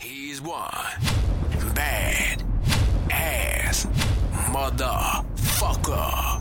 He's one bad ass motherfucker.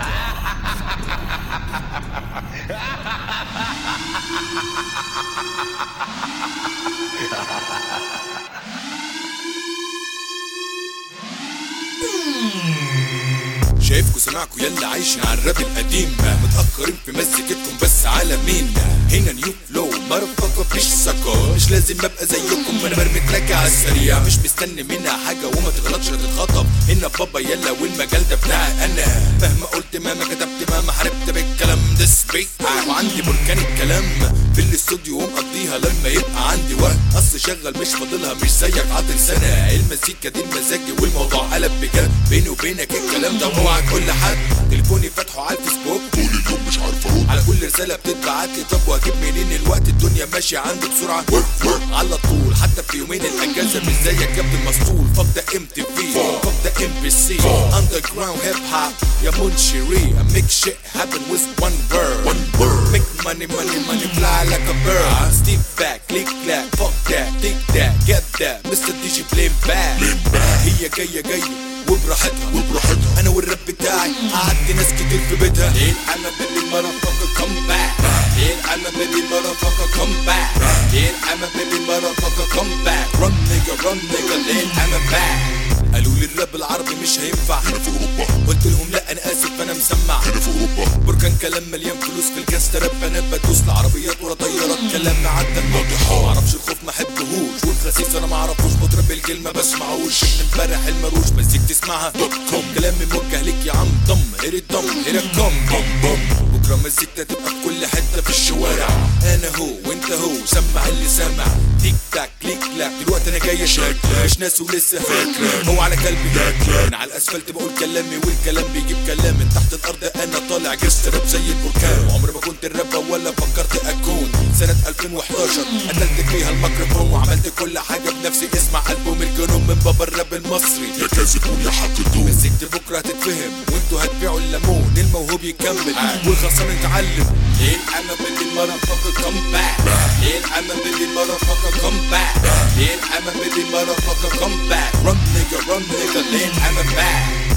شايفكوا سمعكوا يلا عايشين على الراب القديم متأخرين في مزيكتكم بس على مين هنا نيو فلو مرفقة مفيش سكر مش لازم ابقى زيكم وانا برمي تراك على السريع مش مستني منها حاجة وما تغلطش تتخطب هنا بابا يلا والمجال ده بتاعي انا مهما قلت مهما كتبت مهما حاربت بالكلام ده سبيك وعندي بركان الكلام في الاستوديو ومقضيها لما يبقى عندي وقت اصل شغل مش فاضلها مش زيك عاطل سنة المزيكا دي المزاج والموضوع قلب بجد بيني وبينك الكلام ده اوعى كل حد تليفوني فاتحه على الفيسبوك طول اليوم مش عارف ارد على كل رسالة بتتبعت لي طب واجيب منين الوقت الدنيا ماشية عندي بسرعة على طول حتى في يومين الاجازة مش زيك يا ابن المسطول فك ده ام تي في فك ده ام بي سي اندر جراوند هيب هوب يا منشري I make shit happen with one word one word make money money money fly like a bird Steve back click clack fuck that think that get that Mr. DJ blame back هي جاية جاية وبراحتها وبراحتها انا والراب بتاعي قعدت ناس كتير في بيتها ليه انا بدي motherfucker come back ليه انا بدي motherfucker come back ليه انا بدي motherfucker come back run nigga run nigga ليه انا back قالوا لي الراب العربي مش هينفع هنا في اوروبا قلت لهم لا انا اسف انا مسمع هنا في اوروبا بركان كلام مليان فلوس في الكاس راب انا بدوس العربيات ورا طيارات كلام عدى الناطحة معرفش الخوف ما حبهوش والخسيس انا معرفوش مطرب الجيل ما بسمعوش من امبارح المروش مزيك تسمعها دوت كوم كلامي موجه ليك يا عم ضم هير الضم هير الكم بم بم بكره مزيكتها تبقى في كل حته في الشوارع انا هو وانت هو سمع اللي سامع تيك تاك كليك كلاك دلوقتي انا جاي اشارك مش ناس ولسه فاكر هو على قلبي من على الاسفلت بقول كلامي والكلام بيجيب كلام من تحت الارض انا طالع جست راب زي البركان وعمري ما كنت الراب ولا فكرت اكون سنه 2011 قتلت فيها الميكروفون وعملت كل حاجه بنفسي اسمع البوم الجنون من بابا الراب المصري يا كاذبون يا حقدون مسكت بكره هتتفهم وانتوا هتبيعوا الليمون الموهوب يكمل والخسران يتعلم ليه انا بدي المرفقة كم باك ليه انا بدي المرفقة كم باك ليه انا بدي المرفقة كم باك run nigga run nigga ليه انا back